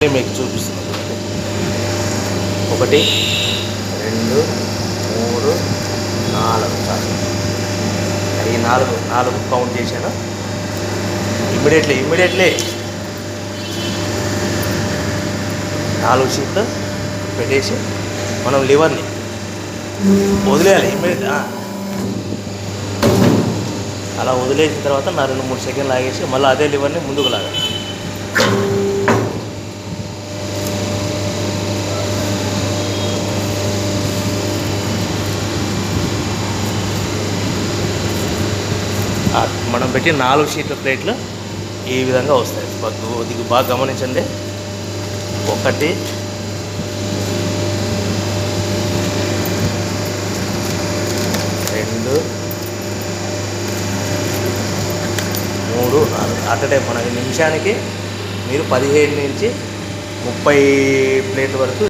మీకు చూపిస్తున్నాను చూడండి. ఒకటి రెండు మూడు నాలుగు చాలు ఈ నాలుగు నాలుగు కౌంట్ చేశాను ఇమ్మీడియట్లీ ఇమ్మీడియట్లీ నాలుగు షీట్లు పెట్టేసి మనం లివర్ని వదిలేయాలి ఇమ్మీడియట్ అలా వదిలేసిన తర్వాత నా రెండు మూడు సెకండ్లు ఆగేసి మళ్ళీ అదే లివర్ని ముందుకు లాగాలి ఆ మనం పెట్టి నాలుగు షీట్ల ప్లేట్లు ఈ విధంగా వస్తాయి బాగా- ఇది బాగా గమనించండి ఒకటి రెండు మూడు నాలుగు అట్ టైం మనకి నిమిషానికి మీరు పదిహేను నుంచి ముప్పై ప్లేట్ల వరకు